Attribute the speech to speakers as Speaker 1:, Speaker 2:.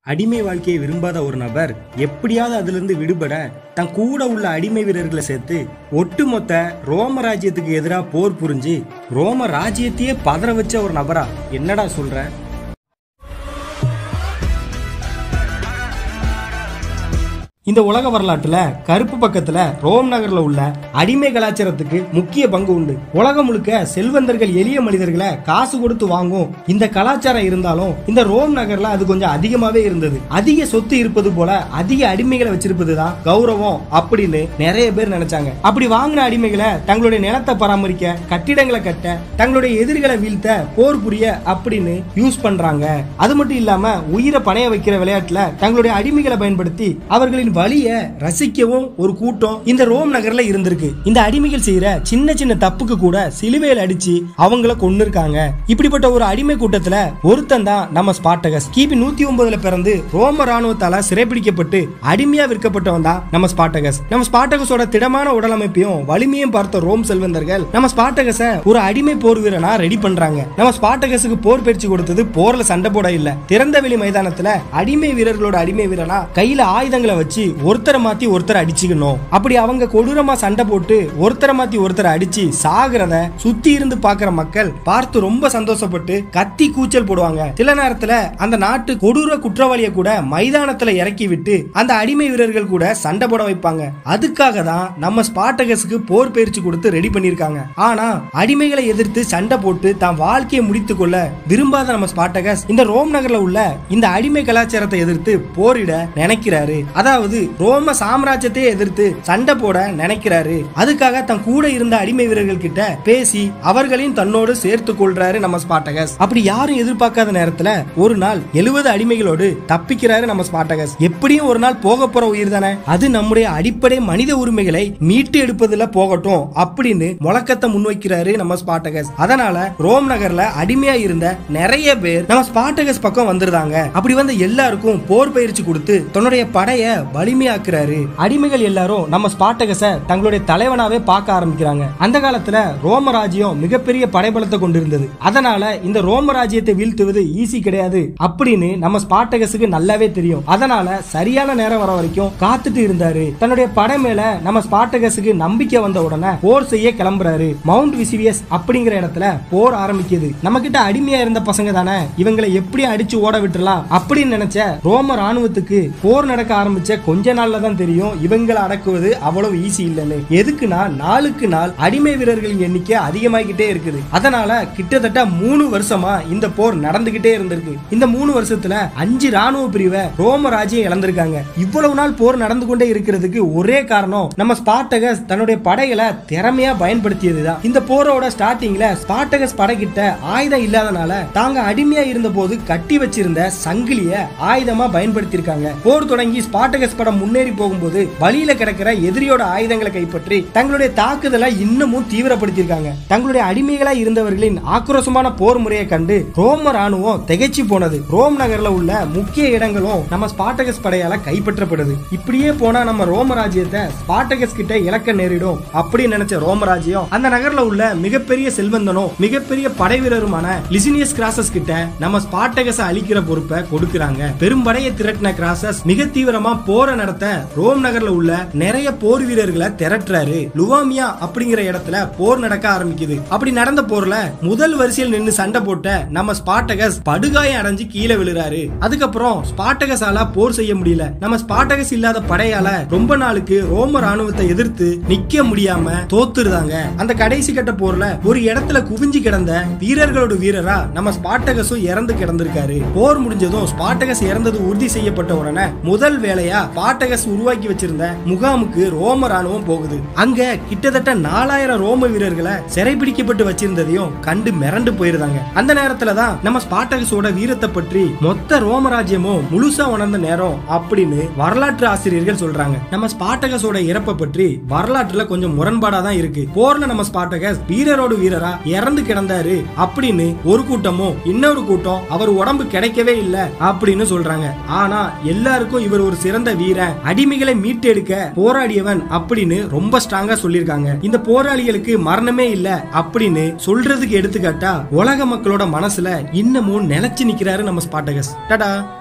Speaker 1: அடிமை வாழ்க்கையை விரும்பாத ஒரு நபர் எப்படியாவது அதிலிருந்து விடுபட தன் கூட உள்ள அடிமை வீரர்களை சேர்த்து ஒட்டுமொத்த ரோம ராஜ்யத்துக்கு எதிராக போர் புரிஞ்சு ரோம ராஜ்யத்தையே பதற வச்ச ஒரு நபரா என்னடா சொல்ற இந்த உலக வரலாற்றுல கருப்பு பக்கத்துல ரோம் நகர்ல உள்ள அடிமை கலாச்சாரத்துக்கு முக்கிய பங்கு உண்டு உலகம் முழுக்க செல்வந்தர்கள் எளிய மனிதர்களை காசு கொடுத்து வாங்கும் இந்த கலாச்சாரம் இருந்தாலும் இந்த ரோம் நகர்ல அது கொஞ்சம் அதிகமாவே இருந்தது அதிக சொத்து இருப்பது போல அதிக அடிமைகளை வச்சிருப்பது தான் கௌரவம் அப்படின்னு நிறைய பேர் நினைச்சாங்க அப்படி வாங்கின அடிமைகளை தங்களுடைய நிலத்தை பராமரிக்க கட்டிடங்களை கட்ட தங்களுடைய எதிரிகளை வீழ்த்த போர் புரிய அப்படின்னு யூஸ் பண்றாங்க அது மட்டும் இல்லாம உயிரை பணைய வைக்கிற விளையாட்டுல தங்களுடைய அடிமைகளை பயன்படுத்தி அவர்களின் வலிய ரசிக்கவும் ஒரு கூட்டம் இந்த ரோம் நகர்ல இருந்திருக்கு இந்த அடிமைகள் செய்யற சின்ன சின்ன தப்புக்கு கூட சிலுவையில் அடிச்சு அவங்கள கொண்டு இருக்காங்க இப்படிப்பட்ட ஒரு அடிமை கூட்டத்துல ஒருத்தன் தான் நம்ம ஸ்பாட்டகஸ் கிபி நூத்தி ஒன்பதுல பிறந்து ரோம ராணுவத்தால சிறைபிடிக்கப்பட்டு அடிமையா விற்கப்பட்டவன் தான் நம்ம ஸ்பாட்டகஸ் நம்ம ஸ்பாட்டகஸோட திடமான உடலமைப்பையும் வலிமையும் பார்த்த ரோம் செல்வந்தர்கள் நம்ம ஸ்பாட்டகஸ ஒரு அடிமை போர் வீரனா ரெடி பண்றாங்க நம்ம ஸ்பாட்டகஸுக்கு போர் பயிற்சி கொடுத்தது போர்ல சண்டை போட இல்ல திறந்த வெளி மைதானத்துல அடிமை வீரர்களோட அடிமை வீரனா கையில ஆயுதங்களை வச்சு ஒருத்தரை மாத்தி ஒருத்தரை அடிச்சுக்கணும் அப்படி அவங்க கொடூரமா சண்டை போட்டு ஒருத்தரை மாத்தி ஒருத்தரை அடிச்சு சாகுறத சுத்தி இருந்து பாக்குற மக்கள் பார்த்து ரொம்ப சந்தோஷப்பட்டு கத்தி கூச்சல் போடுவாங்க சில நேரத்துல அந்த நாட்டு கொடூர குற்றவாளியை கூட மைதானத்துல இறக்கி விட்டு அந்த அடிமை வீரர்கள் கூட சண்டை போட வைப்பாங்க அதுக்காக தான் நம்ம ஸ்பாட்டகஸுக்கு போர் பயிற்சி கொடுத்து ரெடி பண்ணிருக்காங்க ஆனா அடிமைகளை எதிர்த்து சண்டை போட்டு தான் வாழ்க்கையை முடித்துக் கொள்ள விரும்பாத நம்ம ஸ்பாட்டகஸ் இந்த ரோம் நகர்ல உள்ள இந்த அடிமை கலாச்சாரத்தை எதிர்த்து போரிட நினைக்கிறாரு அதாவது ரோம சாம்ராஜ்யத்தை எதிர்த்து சண்டை போட நினைக்கிறாரு அதுக்காக தன் கூட இருந்த அடிமை வீரர்கள் கிட்ட பேசி அவர்களையும் தன்னோடு சேர்த்து கொள்றாரு நம்ம ஸ்பாட்டகஸ் அப்படி யாரும் எதிர்பார்க்காத நேரத்துல ஒரு நாள் எழுபது அடிமைகளோடு தப்பிக்கிறாரு நம்ம ஸ்பாட்டகஸ் எப்படியும் ஒரு நாள் போக போற உயிர் தானே அது நம்முடைய அடிப்படை மனித உரிமைகளை மீட்டு எடுப்பதுல போகட்டும் அப்படின்னு முழக்கத்தை முன்வைக்கிறாரு நம்ம ஸ்பாட்டகஸ் அதனால ரோம் நகர்ல அடிமையா இருந்த நிறைய பேர் நம்ம ஸ்பாட்டகஸ் பக்கம் வந்துருந்தாங்க அப்படி வந்த எல்லாருக்கும் போர் பயிற்சி கொடுத்து தன்னுடைய படைய வலிமையாக்குறாரு அடிமைகள் எல்லாரும் நம்ம ஸ்பாட்டகஸ தங்களுடைய தலைவனாவே பார்க்க ஆரம்பிக்கிறாங்க அந்த காலத்துல ரோம ராஜ்யம் மிகப்பெரிய படைபலத்தை கொண்டிருந்தது அதனால இந்த ரோம ராஜ்யத்தை வீழ்த்துவது ஈஸி கிடையாது அப்படின்னு நம்ம ஸ்பாட்டகஸுக்கு நல்லாவே தெரியும் அதனால சரியான நேரம் வர வரைக்கும் காத்துட்டு இருந்தாரு தன்னுடைய படை மேல நம்ம ஸ்பாட்டகஸுக்கு நம்பிக்கை வந்த உடனே போர் செய்ய கிளம்புறாரு மவுண்ட் விசிவியஸ் அப்படிங்கிற இடத்துல போர் ஆரம்பிக்குது நம்ம கிட்ட அடிமையா இருந்த பசங்க தானே இவங்களை எப்படி அடிச்சு ஓட விட்டுறலாம் அப்படின்னு நினைச்ச ரோம ராணுவத்துக்கு போர் நடக்க ஆரம்பிச்ச கொஞ்ச நாள்ல தான் தெரியும் இவங்களை அடக்குவது அவ்வளவு ஈஸி இல்லைன்னு எதுக்குன்னா நாளுக்கு நாள் அடிமை வீரர்களின் எண்ணிக்கை அதிகமாகிக்கிட்டே இருக்குது அதனால கிட்டத்தட்ட மூணு வருஷமா இந்த போர் நடந்துகிட்டே இருந்திருக்கு இந்த மூணு வருஷத்துல அஞ்சு ராணுவ பிரிவை ரோம ராஜ்யம் இழந்திருக்காங்க இவ்வளவு நாள் போர் நடந்து கொண்டே இருக்கிறதுக்கு ஒரே காரணம் நம்ம ஸ்பாட்டகஸ் தன்னுடைய படைகளை திறமையா பயன்படுத்தியதுதான் இந்த போரோட ஸ்டார்டிங்ல ஸ்பாட்டகஸ் படைகிட்ட ஆயுதம் இல்லாதனால தாங்க அடிமையா இருந்த போது கட்டி வச்சிருந்த சங்கிலிய ஆயுதமா பயன்படுத்தியிருக்காங்க போர் தொடங்கி ஸ்பாட்டகஸ் படம் முன்னேறி போகும்போது வழியில கிடக்கிற எதிரியோட ஆயுதங்களை கைப்பற்றி தங்களுடைய தாக்குதலை இன்னமும் தீவிரப்படுத்தியிருக்காங்க தங்களுடைய அடிமைகளா இருந்தவர்களின் ஆக்ரோஷமான போர் முறையை கண்டு ரோம ராணுவம் திகைச்சு போனது ரோம் நகர்ல உள்ள முக்கிய இடங்களும் நம்ம ஸ்பாட்டகஸ் படையால கைப்பற்றப்படுது இப்படியே போனா நம்ம ரோம ராஜ்யத்தை ஸ்பாட்டகஸ் கிட்ட இலக்க நேரிடும் அப்படின்னு நினைச்ச ரோம ராஜ்யம் அந்த நகர்ல உள்ள மிகப்பெரிய செல்வந்தனும் மிகப்பெரிய படை வீரருமான லிசினியஸ் கிராசஸ் கிட்ட நம்ம ஸ்பாட்டகஸ அழிக்கிற பொறுப்பை கொடுக்கறாங்க பெரும்படையை திரட்டின கிராசஸ் மிக தீவிரமா போரை நடத்த ரோம் நகர்ல உள்ள நிறைய போர் வீரர்களை திரட்டுறாரு லுவாமியா அப்படிங்கிற இடத்துல போர் நடக்க ஆரம்பிக்குது அப்படி நடந்த போர்ல முதல் வரிசையில் நின்னு சண்டை போட்ட நம்ம ஸ்பாட்டகஸ் படுகாயம் அடைஞ்சு கீழே விழுறாரு அதுக்கப்புறம் ஸ்பாட்டகஸால போர் செய்ய முடியல நம்ம ஸ்பாட்டகஸ் இல்லாத படையால ரொம்ப நாளுக்கு ரோம ராணுவத்தை எதிர்த்து நிக்க முடியாம தோத்துருதாங்க அந்த கடைசி கட்ட போர்ல ஒரு இடத்துல குவிஞ்சு கிடந்த வீரர்களோட வீரரா நம்ம ஸ்பாட்டகஸும் இறந்து கிடந்திருக்காரு போர் முடிஞ்சதும் ஸ்பாட்டகஸ் இறந்தது உறுதி செய்யப்பட்ட உடனே முதல் வேலையா ஸ்பாட்டகஸ் உருவாக்கி வச்சிருந்த முகாமுக்கு ரோம ராணுவம் போகுது அங்க கிட்டத்தட்ட நாலாயிரம் ரோம வீரர்களை சிறைபிடிக்கப்பட்டு வச்சிருந்ததையும் கண்டு மிரண்டு போயிருந்தாங்க அந்த நேரத்துல தான் நம்ம ஸ்பாட்டகஸோட வீரத்தை பற்றி மொத்த ரோம ராஜ்யமும் முழுசா உணர்ந்த நேரம் அப்படின்னு வரலாற்று ஆசிரியர்கள் சொல்றாங்க நம்ம ஸ்பாட்டகஸோட இறப்பை பற்றி வரலாற்றுல கொஞ்சம் முரண்பாடா தான் இருக்கு போர்ல நம்ம ஸ்பாட்டகஸ் வீரரோடு வீரரா இறந்து கிடந்தாரு அப்படின்னு ஒரு கூட்டமும் இன்னொரு கூட்டம் அவர் உடம்பு கிடைக்கவே இல்ல அப்படின்னு சொல்றாங்க ஆனா எல்லாருக்கும் இவர் ஒரு சிறந்த வீரன் அடிமைகளை மீட்டெடுக்க போராடியவன் அப்படின்னு ரொம்ப ஸ்ட்ராங்கா சொல்லியிருக்காங்க இந்த போராளிகளுக்கு மரணமே இல்ல அப்படின்னு சொல்றதுக்கு எடுத்துக்காட்டா உலக மக்களோட மனசுல இன்னமும் நிலைச்சு நிக்கிறாரு நம்ம ஸ்பாட்டகஸ் டடா